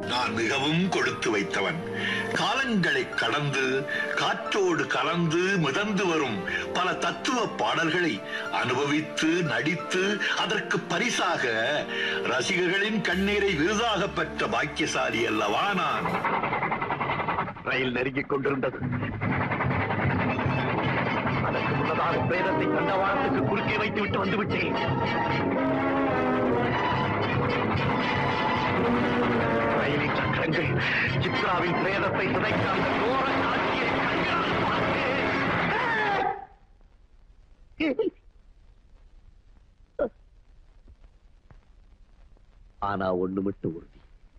நான் மிகவும் கொடுத்து வைத்தவன் காலங்களை கடந்து காற்றோடு கலந்து மிதந்து வரும் பல தத்துவ பாடல்களை அனுபவித்து நடித்து அதற்கு பரிசாக ரசிகர்களின் கண்ணீரை விருதாக பெற்ற பாக்கியசாலி அல்லவா நான் ரயில் நெருங்கிக் கொண்டிருந்தது அதற்கு முன்னதாக பிரேதத்தை தண்டவாளத்துக்கு குறுக்கே வைத்து விட்டு வந்து விட்டேன் ரயிலின் சக்கரங்கள் சித்ராவின் பிரேதத்தை சிதைக்க அந்த கோர காட்சியை கண்களால் பார்த்தேன். ஆனா ஒண்ணு மட்டும் உறுதி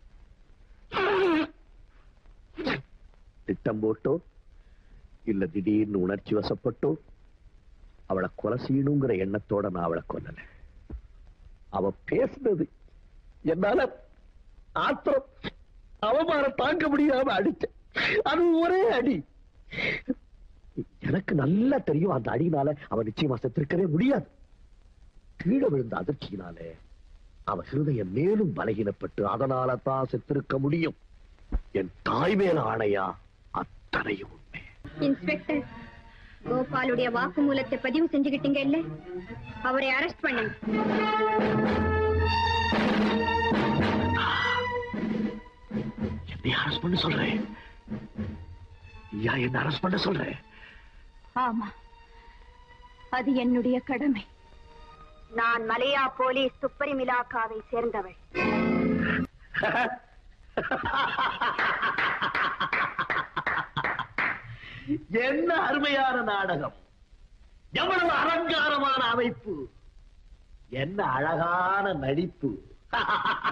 திட்டம் போட்டோ இல்ல திடீர்னு உணர்ச்சி வசப்பட்டோ அவளை கொலை செய்யணுங்கிற எண்ணத்தோட நான் அவளை கொல்லல அவ பேசுனது என்னால ஆத்திரம் அவமானம் தாங்க முடியாம அடிச்ச அது ஒரே அடி எனக்கு நல்லா தெரியும் அந்த அடியினால அவ நிச்சயமா செத்திருக்கவே முடியாது கீழே விழுந்த அதிர்ச்சியினாலே அவ ஹிருதயம் மேலும் பலகீனப்பட்டு அதனால தான் செத்திருக்க முடியும் என் தாய் மேல ஆணையா அத்தனையும் உண்மை இன்ஸ்பெக்டர் கோபாலுடைய வாக்குமூலத்தை பதிவு செஞ்சுக்கிட்டீங்க இல்ல அவரை அரெஸ்ட் பண்ணுங்க என்னை அரஸ்ட் பண்ண சொல்றேன் யா என்ன அரஸ்ட் பண்ண சொல்றேன் ஆமா அது என்னுடைய கடமை நான் மலையா போலீஸ் துப்பரி மிலாக்காவை சேர்ந்தவள் என்ன அருமையான நாடகம் எவ்வளவு அலங்காரமான அமைப்பு என்ன அழகான நடிப்பு